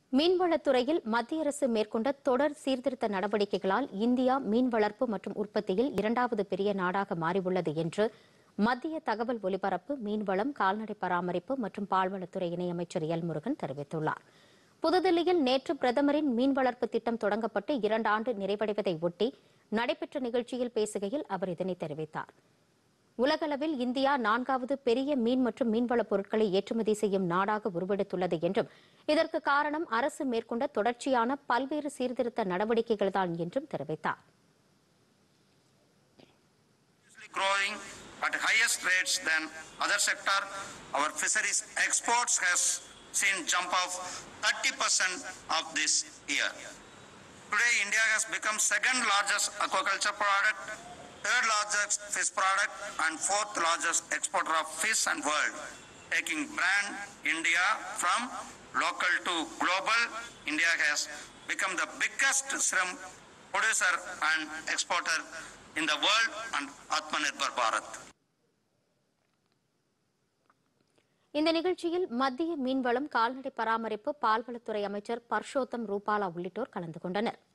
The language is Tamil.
மீன்வளத்துறையில் மத்திய அரசு மேற்கொண்ட தொடர் சீர்திருத்த நடவடிக்கைகளால் இந்தியா மீன் வளர்ப்பு மற்றும் உற்பத்தியில் இரண்டாவது பெரிய நாடாக மாறியுள்ளது என்று மத்திய தகவல் ஒலிபரப்பு மீன்வளம் கால்நடை பராமரிப்பு மற்றும் பால்வளத்துறை இணையமைச்சர் எல் முருகன் தெரிவித்துள்ளார் புதுதில்லியில் நேற்று பிரதமரின் மீன் வளர்ப்பு திட்டம் தொடங்கப்பட்டு இரண்டு ஆண்டு நிறைவடைவதை ஒட்டி நடைபெற்ற நிகழ்ச்சியில் பேசுகையில் அவர் இதனை தெரிவித்தார் உலகளவில் இந்தியா நான்காவது பெரிய மீன் மற்றும் மீன்வளப் பொருட்களை ஏற்றுமதி செய்யும் நாடாக உருவெடுத்துள்ளது என்றும் இதற்கு காரணம் அரசு மேற்கொண்ட தொடர்ச்சியான பல்வேறு சீர்திருத்த நடவடிக்கைகள்தான் என்றும் தெரிவித்தார் continuously growing at highest rates than other sector. Our fisheries exports has seen jump of 30% of this year. Today, India has become second largest aquaculture product, third largest fish product, and fourth largest exporter of fish and world. Taking brand India from local to global, India has become the biggest shrimp producer and exporter in the world and Atmanirbhar Bharat. இந்த நிகழ்ச்சியில் மத்திய மீன்வளம் கால்நடை பராமரிப்பு பால்வளத்துறை அமைச்சர் பர்ஷோத்தம் ரூபாலா உள்ளிட்டோர் கலந்து கொண்டனர்